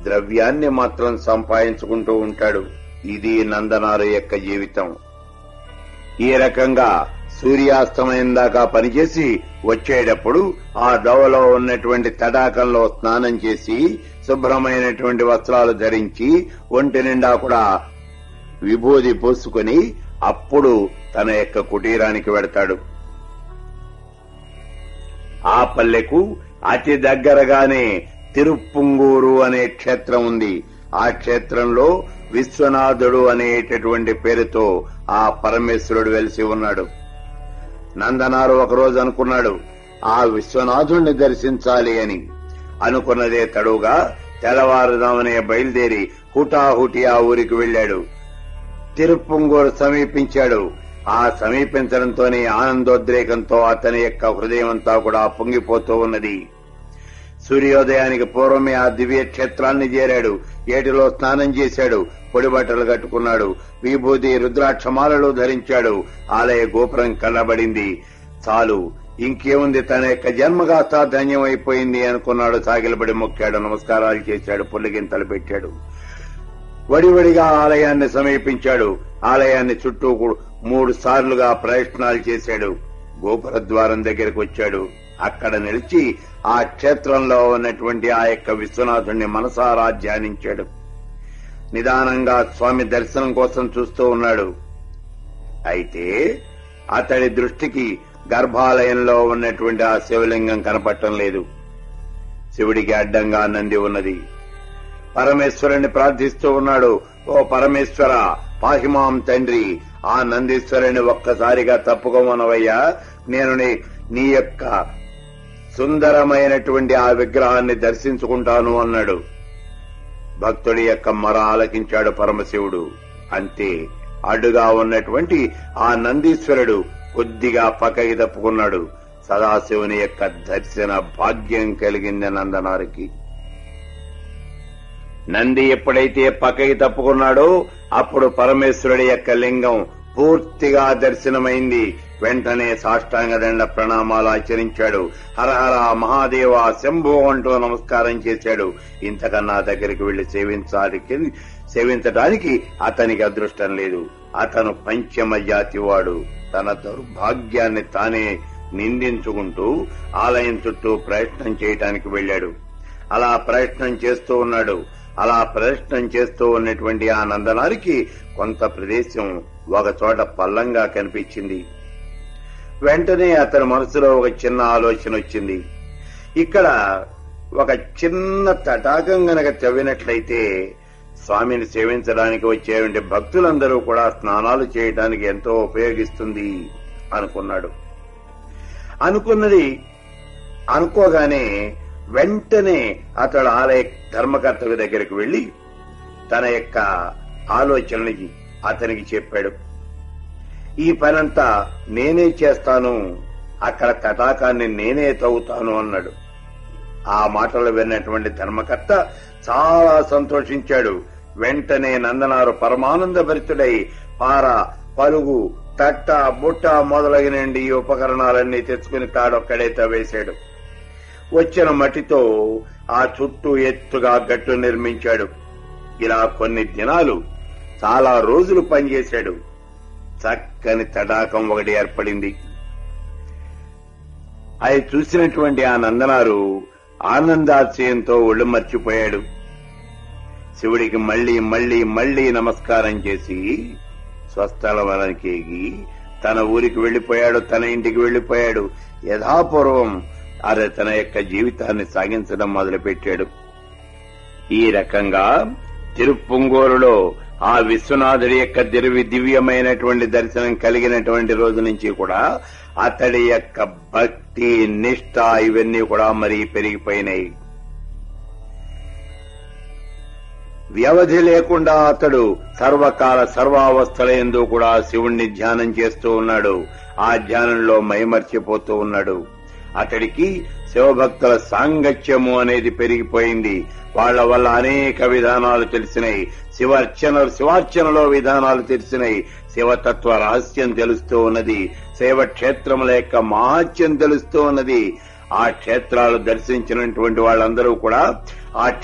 ద్రవ్యాన్ని మాత్రం సంపాదించుకుంటూ ఉంటాడు ఇది నందనారు యొక్క జీవితం ఈ రకంగా సూర్యాస్తమయం దాకా పనిచేసి వచ్చేటప్పుడు ఆ దోవలో ఉన్నటువంటి తడాకంలో స్నానం చేసి శుభ్రమైనటువంటి వస్త్రాలు ధరించి ఒంటి నిండా కూడా విభూది పూసుకొని అప్పుడు తన యొక్క కుటీరానికి వెడతాడు ఆ పల్లెకు అతి దగ్గరగానే తిరుప్పుంగూరు అనే క్షేత్రం ఉంది ఆ క్షేత్రంలో విశ్వనాథుడు అనేటటువంటి పేరుతో ఆ పరమేశ్వరుడు వెలిసి ఉన్నాడు నందనారు ఒకరోజు అనుకున్నాడు ఆ విశ్వనాథుణ్ణి దర్శించాలి అని అనుకున్నదే తడుగా తెల్లవారుదామనే బయలుదేరి హుటాహుటి ఆ ఊరికి వెళ్లాడు తిరుప్పుంగూరు సమీపించాడు ఆ సమీపించడంతోనే ఆనందోద్రేకంతో అతని యొక్క హృదయం అంతా కూడా పొంగిపోతూ ఉన్నది సూర్యోదయానికి పూర్వమే ఆ దివ్య క్షేత్రాన్ని చేరాడు ఏటిలో స్నానం చేశాడు పొడి బట్టలు కట్టుకున్నాడు విభూతి రుద్రాక్షమాలలు ధరించాడు ఆలయ గోపురం కళ్ళబడింది చాలు ఇంకేముంది తన యొక్క జన్మగాస్తా ధన్యమైపోయింది అనుకున్నాడు సాగిలబడి మొక్కాడు నమస్కారాలు చేశాడు పుల్లిగింతలు పెట్టాడు వడివడిగా ఆలయాన్ని సమీపించాడు ఆలయాన్ని చుట్టూ కూ- మూడు సార్లుగా ప్రయత్నాలు చేశాడు గోపుర ద్వారం దగ్గరకు వచ్చాడు అక్కడ నిలిచి ఆ క్షేత్రంలో ఉన్నటువంటి ఆ యొక్క విశ్వనాథుణ్ణి మనసారా ధ్యానించాడు నిదానంగా స్వామి దర్శనం కోసం చూస్తూ ఉన్నాడు అయితే అతడి దృష్టికి గర్భాలయంలో ఉన్నటువంటి ఆ శివలింగం కనపడటం లేదు శివుడికి అడ్డంగా నంది ఉన్నది పరమేశ్వరుని ప్రార్థిస్తూ ఉన్నాడు ఓ పరమేశ్వర పాహిమాం తండ్రి ఆ నందీశ్వరుని ఒక్కసారిగా తప్పుకోమనవయ్యా నేను నీ- నీ యొక్క సుందరమైనటువంటి ఆ విగ్రహాన్ని దర్శించుకుంటాను అన్నాడు భక్తుడి యొక్క మర ఆలకించాడు పరమశివుడు అంతే అడ్డుగా ఉన్నటువంటి ఆ నందీశ్వరుడు కొద్దిగా పక్కకి తప్పుకున్నాడు సదాశివుని యొక్క దర్శన భాగ్యం కలిగింది నందనారికి నంది ఎప్పుడైతే పక్కకి తప్పుకున్నాడో అప్పుడు పరమేశ్వరుడి యొక్క లింగం పూర్తిగా దర్శనమైంది వెంటనే సాష్టాంగ దండ ప్రణామాలు ఆచరించాడు హరహర మహాదేవ శంభో అంటూ నమస్కారం చేశాడు ఇంతకన్నా దగ్గరికి వెళ్లి సేవించాలి సేవించడానికి అతనికి అదృష్టం లేదు అతను పంచమ జాతి వాడు తన దౌర్భాగ్యాన్ని తానే నిందించుకుంటూ ఆలయం చుట్టూ ప్రయత్నం చేయటానికి వెళ్ళాడు అలా ప్రయత్నం చేస్తూ ఉన్నాడు అలా ప్రయత్నం చేస్తూ ఉన్నటువంటి ఆ నందనారికి కొంత ప్రదేశం ఒక చోట పల్లంగా కనిపించింది వెంటనే అతని మనసులో ఒక చిన్న ఆలోచన వచ్చింది ఇక్కడ ఒక చిన్న తటాకం గనక తవ్వినట్లయితే స్వామిని సేవించడానికి వచ్చేటువంటి భక్తులందరూ కూడా స్నానాలు చేయడానికి ఎంతో ఉపయోగిస్తుంది అనుకున్నాడు అనుకున్నది అనుకోగానే వెంటనే అతడు ఆలయ ధర్మకర్తకు దగ్గరికి వెళ్లి తన యొక్క ఆలోచనని అతనికి చెప్పాడు ఈ పనంతా నేనే చేస్తాను అక్కడ తటాకాన్ని నేనే తవ్వుతాను అన్నాడు ఆ మాటలు విన్నటువంటి ధర్మకర్త చాలా సంతోషించాడు వెంటనే నందనారు పరమానంద భరితుడై పార పలుగు తట్ట బుట్ట మొదలగినండి ఈ ఉపకరణాలన్నీ తెచ్చుకుని తాడొక్కడే తవ్వేశాడు వచ్చిన మట్టితో ఆ చుట్టూ ఎత్తుగా గట్టు నిర్మించాడు ఇలా కొన్ని దినాలు చాలా రోజులు పనిచేశాడు చక్కని తడాకం ఒకటి ఏర్పడింది అది చూసినటువంటి ఆ నందనారు ఆనందాశయంతో ఒళ్ళు మర్చిపోయాడు శివుడికి మళ్లీ మళ్లీ మళ్లీ నమస్కారం చేసి స్వస్థలవనానికి ఎగి తన ఊరికి వెళ్లిపోయాడు తన ఇంటికి వెళ్లిపోయాడు యథాపూర్వం అదే తన యొక్క జీవితాన్ని సాగించడం మొదలుపెట్టాడు ఈ రకంగా తిరుప్పొంగోలులో ఆ విశ్వనాథుడి యొక్క దివ్య దివ్యమైనటువంటి దర్శనం కలిగినటువంటి రోజు నుంచి కూడా అతడి యొక్క భక్తి నిష్ఠ ఇవన్నీ కూడా మరీ పెరిగిపోయినాయి వ్యవధి లేకుండా అతడు సర్వకాల సర్వావస్థల ఎందు కూడా శివుణ్ణి ధ్యానం చేస్తూ ఉన్నాడు ఆ ధ్యానంలో మైమర్చిపోతూ ఉన్నాడు అతడికి శివభక్తుల సాంగత్యము అనేది పెరిగిపోయింది వాళ్ళ వల్ల అనేక విధానాలు తెలిసినాయి శివార్చన శివార్చనలో విధానాలు తెలిసినాయి శివతత్వ రహస్యం తెలుస్తూ ఉన్నది శైవ క్షేత్రముల యొక్క మహాత్యం తెలుస్తూ ఉన్నది ఆ క్షేత్రాలు దర్శించినటువంటి వాళ్ళందరూ కూడా ఆ